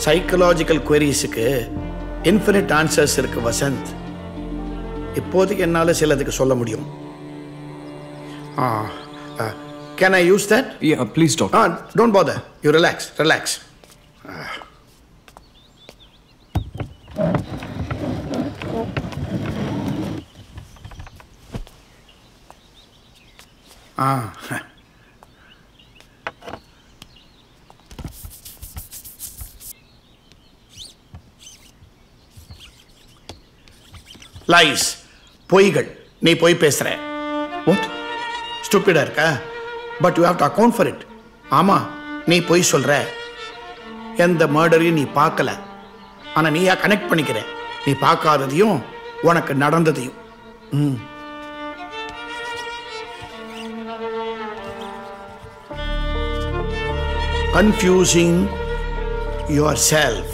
Psychological queriesக்கு infinite answers இருக்கு வசந்த் இப்போதைக்கு என்னால் சிலதுக்கு சொல்ல முடியும் can I use that Yeah, please, doctor. Ah, don't bother. You relax, relax. Ah. Lies பொய்கள் நீ பொய் பேசுற What? ஸ்டூப்பிடா இருக்கா but you have to account for it ஆமா நீ பொய் சொல்ற எந்த மர்டரையும் நீ பார்க்கல ஆனா நீயா கனெக்ட் பண்ணிக்கிற நீ பார்க்காததையும் உனக்கு நடந்ததையும் ம். confusing yourself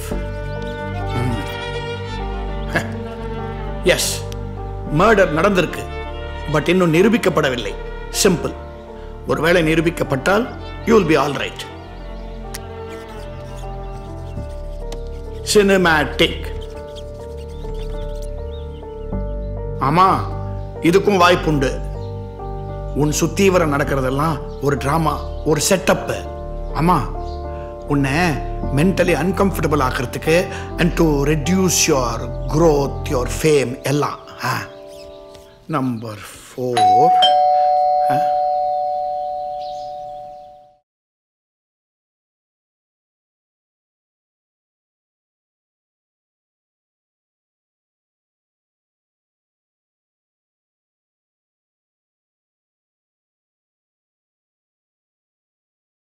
எஸ் மர்டர் நடந்திருக்கு பட் இன்னும் நிரூபிக்கப்படவில்லை சிம்பிள் ஒருவேளை நிரூபிக்கப்பட்டால் you will be all right cinematic ஆமா இதுக்கும் வாய்ப்புண்டு உன் சுத்தீவர நடக்கிறதெல்லாம் ஒரு டிராமா ஒரு செட்டப் ஆமா உன்னை மென்டலி அன்கம்ஃபர்டபுள் ஆக்கிறதுக்கு and to reduce your growth your fame எல்லாம் நம்பர் ஃபோர்